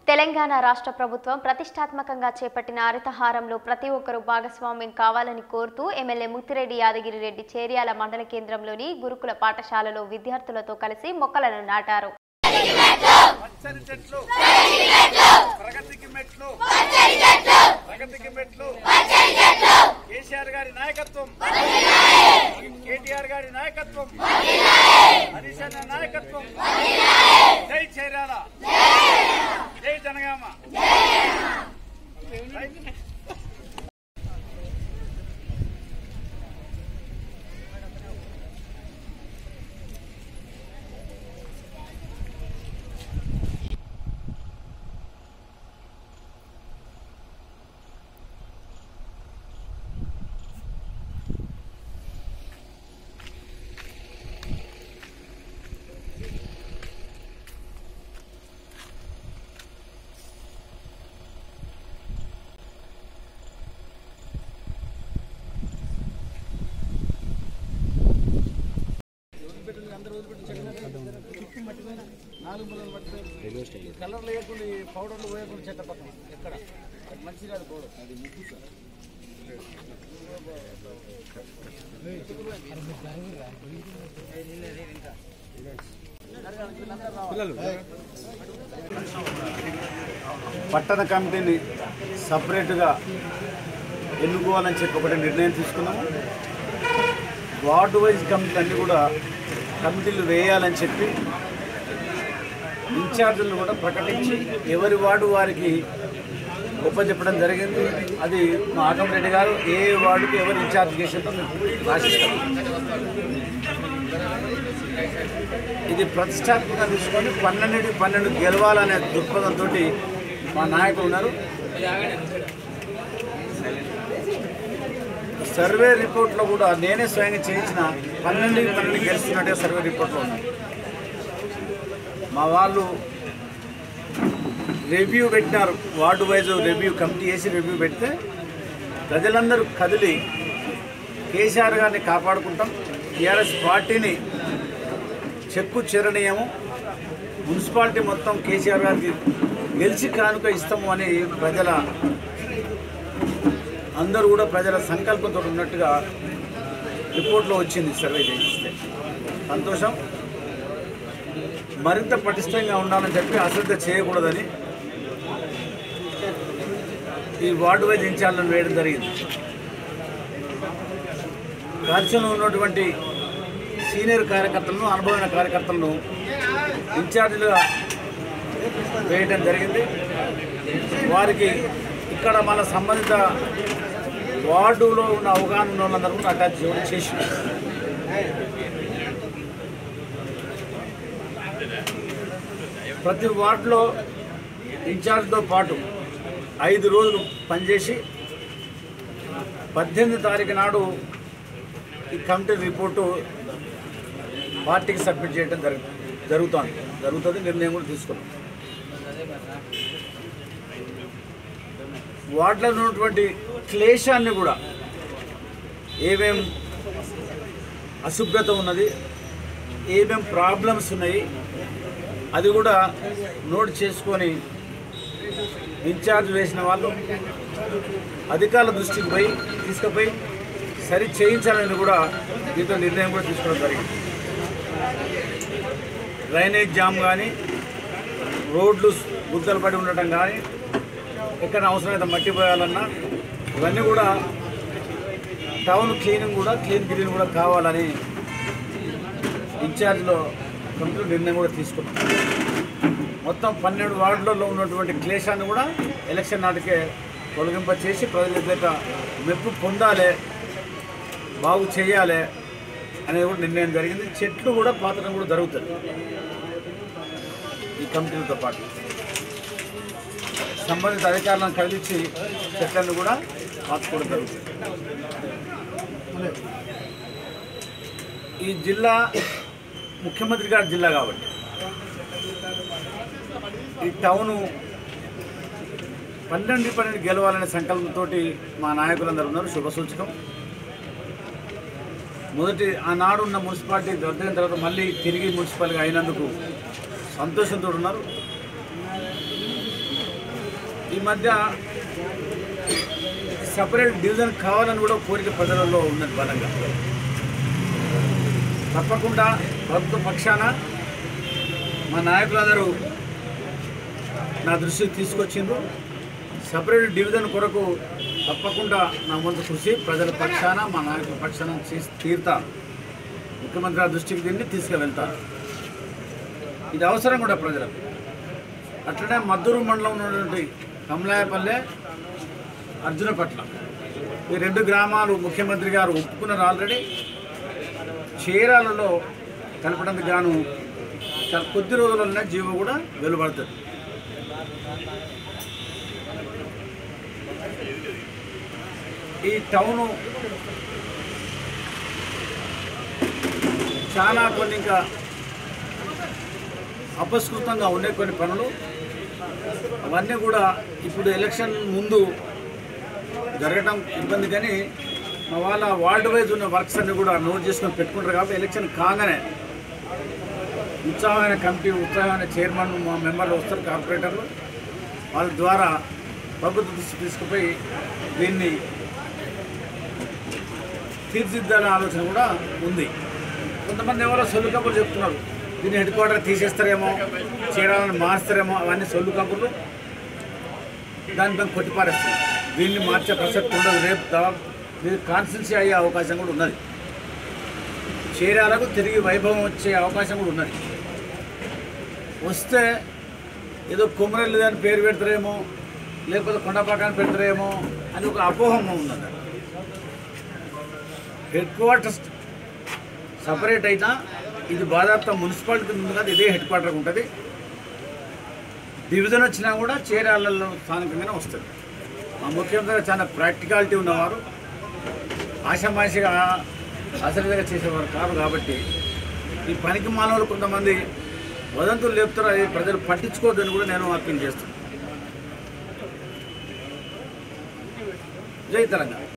తెలంగాణ రాష్ట్ర ప్రభుత్వం ప్రతిష్టాత్మకంగా చేపట్టిన హరితహారంలో ప్రతి ఒక్కరూ భాగస్వామ్యం కావాలని కోరుతూ ఎమ్మెల్యే ముత్తిరెడ్డి యాదగిరి రెడ్డి చేర్యాల మండల కేంద్రంలోని గురుకుల పాఠశాలలో విద్యార్థులతో కలిసి మొక్కలను నాటారు పచ్చని చెట్లు ప్రగతికి మెట్లు ప్రగతికి మెట్లు కేసీఆర్ గారి నాయకత్వం కేటీఆర్ గారి నాయకత్వం హరీష్ అన్న నాయకత్వం జై చైరాల జై జనగామ కలర్ లేకుండా ఈ పౌడర్లు పోయకుండా చెత్త పక్కన ఎక్కడ అది మంచిది కాదు పౌడర్ అది ముక్కు సార్ పట్టణ కమిటీని సపరేట్గా ఎన్నుకోవాలని చెప్పి ఒకటి నిర్ణయం తీసుకున్నాము వార్డు వైజ్ కమిటీ అన్ని కూడా కమిటీలు వేయాలని చెప్పి ఇన్ఛార్జీలను కూడా ప్రకటించి ఎవరి వార్డు వారికి ఒప్పచెప్పడం జరిగింది అది మా ఆగమరెడ్డి గారు ఏ వార్డుకి ఎవరు ఇన్ఛార్జ్ చేసిందో మేము ఆశిస్తాం ఇది ప్రతిష్టాత్మకంగా తీసుకొని పన్నెండు పన్నెండు గెలవాలనే దృక్పథంతో మా నాయకులు ఉన్నారు సర్వే రిపోర్ట్లో కూడా నేనే స్వయంగా చేయించిన పన్నెండు పన్నెండు గెలుస్తున్నట్టే సర్వే రిపోర్ట్లో ఉన్నాయి మా వాళ్ళు రివ్యూ పెట్టినారు వార్డు వైజ్ రివ్యూ కమిటీ వేసి రివ్యూ పెడితే ప్రజలందరూ కదిలి కేసీఆర్ గారిని కాపాడుకుంటాం టీఆర్ఎస్ పార్టీని చెక్కు చెరనీయము మున్సిపాలిటీ మొత్తం కేసీఆర్ గారికి గెలిచి కానుక ఇస్తాము అని ప్రజల అందరూ కూడా ప్రజల సంకల్పంతో ఉన్నట్టుగా రిపోర్ట్లో వచ్చింది సర్వే చేయిస్తే సంతోషం మరింత పటిష్టంగా ఉండాలని చెప్పి అశ్రద్ధ చేయకూడదని ఈ వార్డు వైజ్ ఇన్ఛార్జ్లను వేయడం జరిగింది రాజ్యంలో ఉన్నటువంటి సీనియర్ కార్యకర్తలను అనుభవమైన కార్యకర్తలను ఇన్ఛార్జీలుగా వేయడం జరిగింది వారికి ఇక్కడ మన సంబంధిత వార్డులో ఉన్న అవగాహన ఉన్న వాళ్ళందరూ కూడా అటాచ్ చేయడం చేసి ప్రతి వార్డులో ఇన్ఛార్జ్తో పాటు ఐదు రోజులు పనిచేసి పద్దెనిమిది తారీఖు నాడు ఈ కమిటీ రిపోర్టు పార్టీకి సబ్మిట్ చేయడం జరుగు జరుగుతుంది జరుగుతుంది నిర్ణయం కూడా తీసుకున్నాం వార్డులో ఉన్నటువంటి క్లేశాన్ని కూడా ఏమేం అశుభ్రత ఉన్నది ఏమేం ప్రాబ్లమ్స్ ఉన్నాయి అది కూడా నోట్ చేసుకొని ఇన్ఛార్జ్ వేసిన వాళ్ళు అధికారుల దృష్టికి పోయి తీసుకుపోయి సరి చేయించాలని కూడా దీంతో నిర్ణయం కూడా తీసుకోవడం జరిగింది డ్రైనేజ్ జామ్ కానీ రోడ్లు గుద్దలు పడి ఉండటం కానీ ఎక్కడ అవసరమైతే మట్టి పోయాలన్నా ఇవన్నీ కూడా టౌన్ క్లీనింగ్ కూడా క్లీన్ క్లీన్ కూడా కావాలని ఇన్ఛార్జ్లో కమిటీ నిర్ణయం కూడా తీసుకున్నాం మొత్తం పన్నెండు వార్డులలో ఉన్నటువంటి క్లేశాన్ని కూడా ఎలక్షన్ నాటికే తొలగింప చేసి ప్రజల దగ్గర మెప్పు పొందాలి బాగు చేయాలి అనేది కూడా నిర్ణయం జరిగింది చెట్లు కూడా పాతడం కూడా జరుగుతుంది ఈ కమిటీలతో పాటు సంబంధిత అధికారులను కలిసి చెట్లను కూడా పాతుకోవడం జరుగుతుంది ఈ జిల్లా ముఖ్యమంత్రి గారి జిల్లా కాబట్టి ఈ టౌను పన్నెండు పన్నెండు గెలవాలనే సంకల్పంతో మా నాయకులందరూ ఉన్నారు శుభ సూచకం మొదటి ఆనాడు ఉన్న మున్సిపాలిటీ రద్దయిన తర్వాత మళ్ళీ తిరిగి మున్సిపాలిటీగా అయినందుకు సంతోషంతో ఉన్నారు ఈ మధ్య సపరేట్ డివిజన్ కావాలని కూడా కోరిక ప్రజలలో ఉన్నది బలంగా తప్పకుండా ప్రభుత్వ పక్షాన మా నాయకులందరూ నా దృష్టికి తీసుకొచ్చిండ్రు సపరేట్ డివిజన్ కొరకు తప్పకుండా నా వంతు కృషి ప్రజల పక్షాన మా నాయకుల పక్షాన చేసి తీరుతా ముఖ్యమంత్రి గారి దృష్టికి దీన్ని తీసుకువెళ్తాను ఇది అవసరం కూడా ప్రజలకు అట్లనే మద్దూరు మండలంలో ఉన్నటువంటి కమలాయపల్లె అర్జునపట్ల ఈ రెండు గ్రామాలు ముఖ్యమంత్రి గారు ఒప్పుకున్నారు ఆల్రెడీ చీరాలలో కలపడానికి గాను చాలా కొద్ది రోజులలోనే జీవో కూడా వెలువడుతుంది ఈ టౌను చాలా కొన్ని ఇంకా అపస్కృతంగా ఉండే కొన్ని పనులు అవన్నీ కూడా ఇప్పుడు ఎలక్షన్ ముందు జరగటం ఇబ్బంది కానీ మా వాళ్ళ వార్డు వైజ్ ఉన్న వర్క్స్ అన్ని కూడా నోట్ చేసుకొని పెట్టుకుంటారు కాబట్టి ఎలక్షన్ కాగానే ఉత్సాహమైన కమిటీ ఉత్సాహమైన చైర్మన్ మా మెంబర్లు వస్తారు కార్పొరేటర్లు వాళ్ళ ద్వారా ప్రభుత్వ దృష్టి తీసుకుపోయి దీన్ని తీర్చిదిద్దాలనే ఆలోచన కూడా ఉంది కొంతమంది ఎవరో సొల్లు కబుర్లు చెప్తున్నారు దీన్ని హెడ్ క్వార్టర్ తీసేస్తారేమో చీరాలను మారుస్తారేమో అవన్నీ సొల్లు కబుర్లు దానిపై కొట్టిపారేస్తారు దీన్ని మార్చే ప్రసక్తి ఉండదు రేపు దాదాపు ఇది కాన్స్టెన్సీ అయ్యే అవకాశం కూడా ఉన్నది చీరాలకు తిరిగి వైభవం వచ్చే అవకాశం కూడా ఉన్నది వస్తే ఏదో కుమరెల్లి అని పేరు పెడతారేమో లేకపోతే కొండపాకాన్ని పెడతారేమో అని ఒక అపోహం ఉన్నది హెడ్ క్వార్టర్స్ సపరేట్ అయినా ఇది బాధాప్త మున్సిపాలిటీ ఉంది కదా ఇదే హెడ్ క్వార్టర్ ఉంటుంది డివిజన్ వచ్చినా కూడా చీరాలలో స్థానికంగానే వస్తుంది మా ముఖ్యమంత్రి చాలా ప్రాక్టికాలిటీ ఉన్నవారు ఆషామాషిగా అసలుగా చేసేవారు కాదు కాబట్టి ఈ పనికి మానవులు కొంతమంది వదంతులు లేపుతారు అది ప్రజలు పట్టించుకోవద్దని కూడా నేను అప్పీల్ చేస్తున్నాను జై తెలంగాణ